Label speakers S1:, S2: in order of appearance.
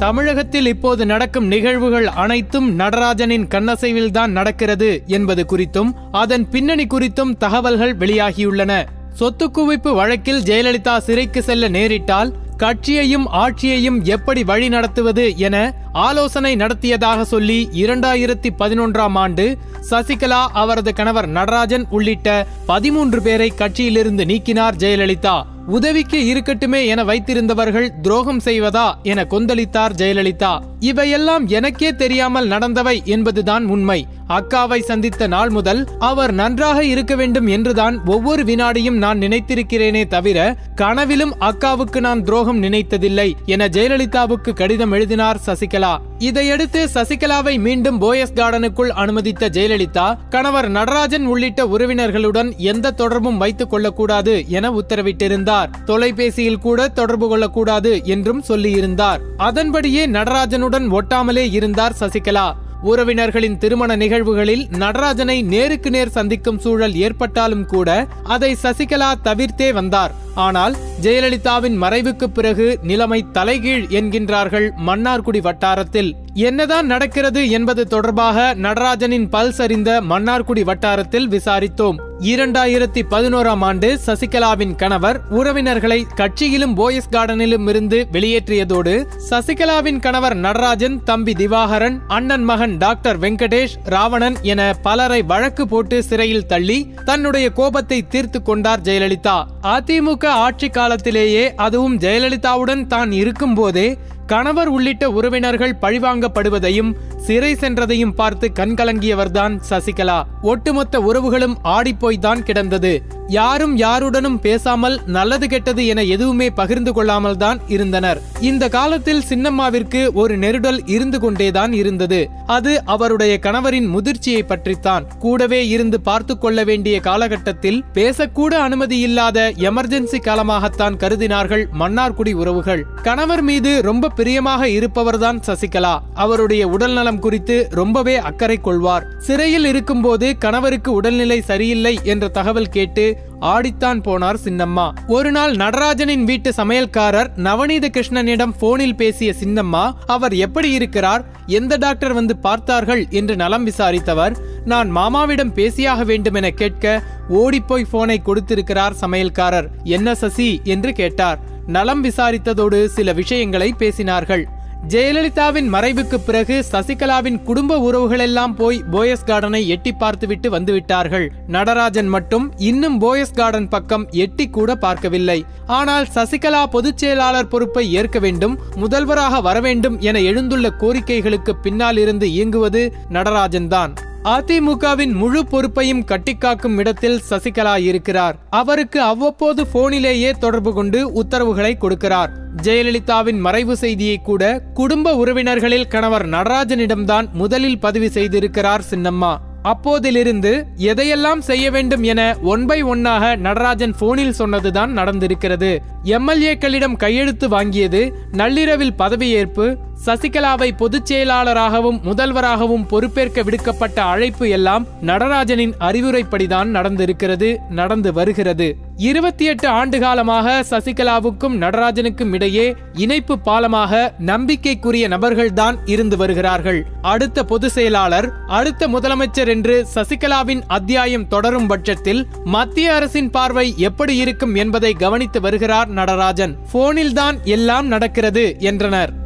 S1: தமிழகத்தில் இப்போது நடக்கும் நிகழ்வுகள் அனைத்தும் நடராஜனின் கண்ணசைவில்தான் நடக்கிறது என்பது குறித்தும் அதன் பின்னணி குறித்தும் தகவல்கள் வெளியாகியுள்ளன சொத்து குவிப்பு வழக்கில் ஜெயலலிதா சிறைக்கு செல்ல நேரிட்டால் கட்சியையும் ஆட்சியையும் எப்படி வழி நடத்துவது என ஆலோசனை நடத்தியதாக சொல்லி இரண்டாயிரத்தி பதினொன்றாம் ஆண்டு சசிகலா அவரது கணவர் நடராஜன் உள்ளிட்ட பதிமூன்று பேரை கட்சியிலிருந்து நீக்கினார் ஜெயலலிதா உதவிக்கு இருக்கட்டுமே என வைத்திருந்தவர்கள் துரோகம் செய்வதா என கொந்தளித்தார் ஜெயலலிதா இவையெல்லாம் எனக்கே தெரியாமல் நடந்தவை என்பதுதான் உண்மை அக்காவை சந்தித்த நாள் முதல் அவர் நன்றாக இருக்க வேண்டும் என்றுதான் ஒவ்வொரு வினாடியும் நான் நினைத்திருக்கிறேனே தவிர கனவிலும் அக்காவுக்கு நான் துரோகம் நினைத்ததில்லை என ஜெயலலிதாவுக்கு கடிதம் எழுதினார் சசிகலா இதையடுத்து சசிகலாவை மீண்டும் போயஸ் கார்டனுக்குள் அனுமதித்த ஜெயலலிதா கணவர் நடராஜன் உள்ளிட்ட உறவினர்களுடன் எந்த தொடர்பும் வைத்துக் கொள்ளக்கூடாது என உத்தரவிட்டிருந்தார் தொலைபேசியில் கூட தொடர்பு கொள்ளக்கூடாது என்றும் சொல்லியிருந்தார் அதன்படியே நடராஜனுடன் ஒட்டாமலே இருந்தார் சசிகலா உறவினர்களின் திருமண நிகழ்வுகளில் நடராஜனை நேருக்கு நேர் சந்திக்கும் சூழல் ஏற்பட்டாலும் கூட அதை சசிகலா தவிர்த்தே வந்தார் ஆனால் ஜெயலலிதாவின் மறைவுக்கு பிறகு நிலைமை தலைகீழ் என்கின்றார்கள் மன்னார்குடி வட்டாரத்தில் என்னதான் நடக்கிறது என்பது தொடர்பாக நடராஜனின் பல்ஸ் அறிந்த மன்னார்குடி வட்டாரத்தில் விசாரித்தோம் இரண்டாயிரத்தி பதினோராம் ஆண்டு சசிகலாவின் கணவர் உறவினர்களை கட்சியிலும் போயஸ் கார்டனிலும் இருந்து வெளியேற்றியதோடு சசிகலாவின் கணவர் நடராஜன் தம்பி திவாகரன் அண்ணன் மகன் டாக்டர் வெங்கடேஷ் ராவணன் என பலரை வழக்கு போட்டு சிறையில் தள்ளி தன்னுடைய கோபத்தை தீர்த்து கொண்டார் ஜெயலலிதா அதிமுக ஆட்சி காலத்திலேயே அதுவும் ஜெயலலிதாவுடன் தான் இருக்கும் போதே கணவர் உள்ளிட்ட உறவினர்கள் பழிவாங்கப்படுவதையும் சிறை சென்றதையும் பார்த்து கண்கலங்கியவர்தான் சசிகலா ஒட்டுமொத்த உறவுகளும் ஆடிப்போய்தான் கிடந்தது யாரும் யாருடனும் பேசாமல் நல்லது கெட்டது என எதுவுமே பகிர்ந்து கொள்ளாமல் தான் இருந்தனர் இந்த காலத்தில் சின்னம்மாவிற்கு ஒரு நெருடல் இருந்து கொண்டேதான் இருந்தது அது அவருடைய கணவரின் முதிர்ச்சியை பற்றித்தான் கூடவே இருந்து பார்த்து கொள்ள வேண்டிய காலகட்டத்தில் பேசக்கூட அனுமதி இல்லாத எமர்ஜென்சி காலமாகத்தான் கருதினார்கள் மன்னார்குடி உறவுகள் கணவர் மீது ரொம்ப பிரியமாக இருப்பவர்தான் சசிகலா அவருடைய உடல்நலம் குறித்து ரொம்பவே அக்கறை கொள்வார் சிறையில் இருக்கும்போது கணவருக்கு உடல்நிலை சரியில்லை என்ற தகவல் கேட்டு ஆடித்தான் போனார் சின்னம்மா ஒரு நாள் நடராஜனின் வீட்டு சமையல்காரர் நவநீத கிருஷ்ணனிடம் போனில் பேசிய சின்னம்மா அவர் எப்படி இருக்கிறார் எந்த டாக்டர் வந்து பார்த்தார்கள் என்று நலம் விசாரித்தவர் நான் மாமாவிடம் பேசியாக வேண்டும் என கேட்க ஓடிப்போய் போனை கொடுத்திருக்கிறார் சமையல்காரர் என்ன சசி என்று கேட்டார் நலம் விசாரித்ததோடு சில விஷயங்களை பேசினார்கள் ஜெயலலிதாவின் மறைவுக்கு பிறகு சசிகலாவின் குடும்ப உறவுகளெல்லாம் போய் போயஸ் கார்டனை எட்டி பார்த்துவிட்டு வந்துவிட்டார்கள் நடராஜன் மட்டும் இன்னும் போயஸ் கார்டன் பக்கம் எட்டி கூட பார்க்கவில்லை ஆனால் சசிகலா பொதுச் செயலாளர் பொறுப்பை ஏற்க வேண்டும் முதல்வராக வர வேண்டும் என எழுந்துள்ள கோரிக்கைகளுக்கு பின்னால் இருந்து இயங்குவது நடராஜன் தான் அதிமுகவின் முழு பொறுப்பையும் கட்டிக்காக்கும் இடத்தில் சசிகலா இருக்கிறார் அவருக்கு அவ்வப்போது போனிலேயே தொடர்பு கொண்டு உத்தரவுகளை கொடுக்கிறார் ஜெயலலிதாவின் மறைவு செய்தியை கூட குடும்ப உறவினர்களில் கணவர் நடராஜனிடம்தான் முதலில் பதிவு செய்திருக்கிறார் சின்னம்மா அப்போதிலிருந்து எதையெல்லாம் செய்ய வேண்டும் என ஒன் பை ஒன்னாக நடராஜன் போனில் சொன்னதுதான் நடந்திருக்கிறது எம்எல்ஏக்களிடம் கையெழுத்து வாங்கியது நள்ளிரவில் பதவியேற்பு சசிகலாவை பொதுச் செயலாளராகவும் முதல்வராகவும் பொறுப்பேற்க விடுக்கப்பட்ட அழைப்பு எல்லாம் நடராஜனின் அறிவுரைப்படிதான் நடந்திருக்கிறது நடந்து வருகிறது இருபத்தி எட்டு ஆண்டு காலமாக சசிகலாவுக்கும் நடராஜனுக்கும் இடையே இணைப்பு பாலமாக நம்பிக்கைக்குரிய நபர்கள்தான் இருந்து வருகிறார்கள் அடுத்த பொதுச் செயலாளர் அடுத்த முதலமைச்சர் என்று சசிகலாவின் அத்தியாயம் தொடரும் பட்சத்தில் மத்திய அரசின் பார்வை எப்படி இருக்கும் என்பதை கவனித்து வருகிறார் நடராஜன் போனில்தான் எல்லாம் நடக்கிறது என்றனர்